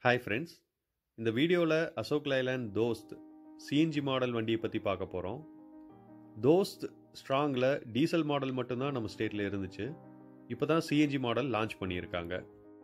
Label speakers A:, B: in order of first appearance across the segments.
A: hi friends இந்த வீடியோவில் Ashok Leyland Dost CNG model வண்டியை பற்றி பார்க்க போகிறோம் தோஸ்த் ஸ்ட்ராங்கில் டீசல் மாடல் மட்டும்தான் நம்ம ஸ்டேட்டில் இருந்துச்சு இப்போ தான் சிஎன்ஜி மாடல் லான்ச் பண்ணியிருக்காங்க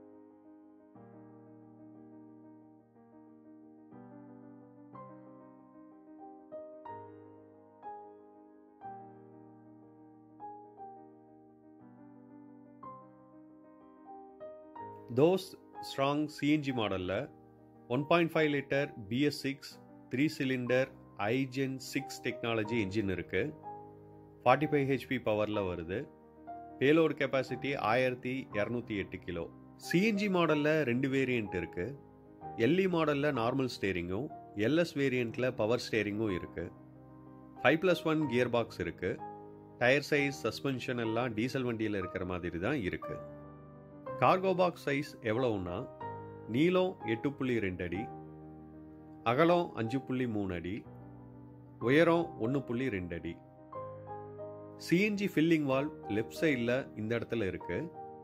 A: தோஸ்த் ஸ்ட்ராங் சிஎன்ஜி மாடலில் one point five litre BS six three cylinder iGen six technology engine இருக்குது ஃபார்ட்டி ஃபைவ் ஹெச்பி பவரில் வருது பேலோடு கெப்பாசிட்டி ஆயிரத்தி இரநூத்தி எட்டு கிலோ சிஎன்ஜி மாடலில் ரெண்டு வேரியண்ட் இருக்குது எல்இ மாடலில் நார்மல் ஸ்டேரிங்கும் எல்எஸ் வேரியண்ட்டில் பவர் ஸ்டேரிங்கும் இருக்குது five plus one gear box இருக்குது டயர் சைஸ் சஸ்பென்ஷன் எல்லாம் டீசல் வண்டியில் இருக்கிற மாதிரி தான் இருக்குது கார்கோ பாக்ஸ் சைஸ் எவ்வளவுன்னா நீளம் எட்டு புள்ளி ரெண்டு அடி அகலம் அஞ்சு புள்ளி மூணு அடி உயரம் ஒன்று புள்ளி ரெண்டு அடி சிஎன்ஜி ஃபில்லிங் வால்வ் லெஃப்ட் சைடில் இந்த இடத்துல இருக்கு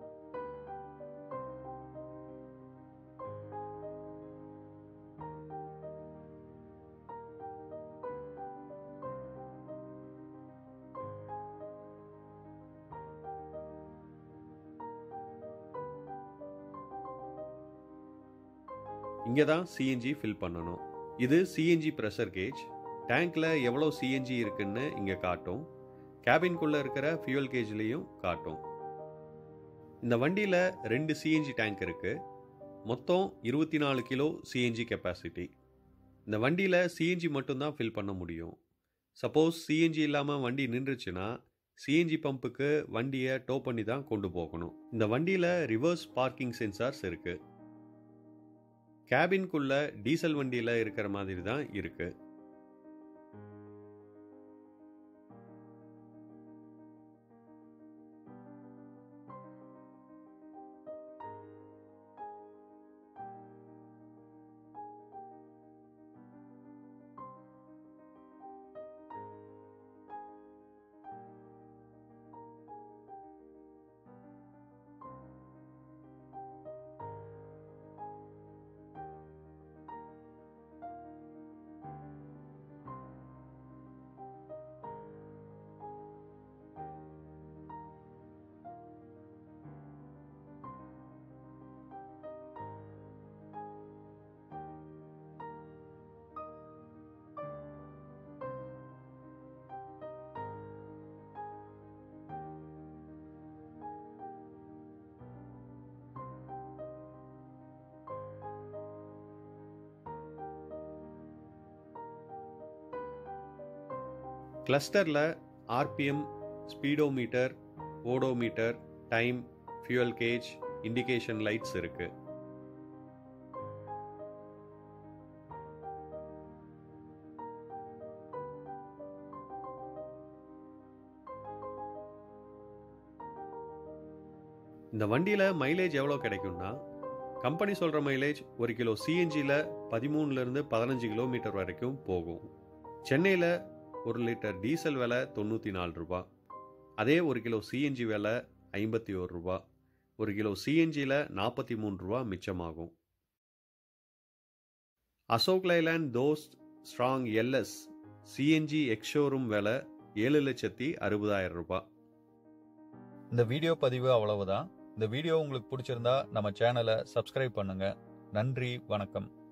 A: இங்கே தான் சிஎன்ஜி ஃபில் பண்ணணும் இது சிஎன்ஜி ப்ரெஷர் கேஜ் டேங்க்கில் எவ்வளோ சிஎன்ஜி இருக்குன்னு இங்கே காட்டும் கேபின்குள்ளே இருக்கிற ஃபியூல் கேஜ்லேயும் காட்டும் இந்த வண்டியில் ரெண்டு சிஎன்ஜி டேங்க் இருக்குது மொத்தம் இருபத்தி நாலு கிலோ சிஎன்ஜி கெப்பாசிட்டி இந்த வண்டியில் சிஎன்ஜி மட்டும்தான் ஃபில் பண்ண முடியும் சப்போஸ் சிஎன்ஜி இல்லாமல் வண்டி நின்றுச்சுன்னா சிஎன்ஜி பம்புக்கு வண்டியை டோ பண்ணி தான் கொண்டு போகணும் இந்த வண்டியில் ரிவர்ஸ் பார்க்கிங் சென்சார்ஸ் இருக்குது கேபின்குள்ள டீசல் வண்டியில் இருக்கிற மாதிரி தான் இருக்கு கிளஸ்டரில் RPM speedometer odometer time fuel gauge indication lights இருக்கு இந்த வண்டியில் மைலேஜ் எவ்வளோ கிடைக்கும்னா கம்பெனி சொல்கிற மைலேஜ் ஒரு கிலோ சிஎன்ஜியில் பதிமூணுலேருந்து பதினஞ்சு கிலோமீட்டர் வரைக்கும் போகும் சென்னையில் ஒரு லிட்டர் டீசல் விலை தொண்ணூற்றி நாலு ரூபா அதே ஒரு கிலோ சிஎன்ஜி விலை ஐம்பத்தி ஒரு ரூபா ஒரு கிலோ சிஎன்ஜியில் நாற்பத்தி மூணு ரூபா மிச்சமாகும் Ashok Leyland Dost strong LS CNG ex showroom விலை ஏழு லட்சத்தி அறுபதாயிரம் ரூபாய்
B: இந்த வீடியோ பதிவு அவ்வளவுதான் இந்த வீடியோ உங்களுக்கு பிடிச்சிருந்தா நம்ம சேனலை சப்ஸ்கிரைப் பண்ணுங்க நன்றி வணக்கம்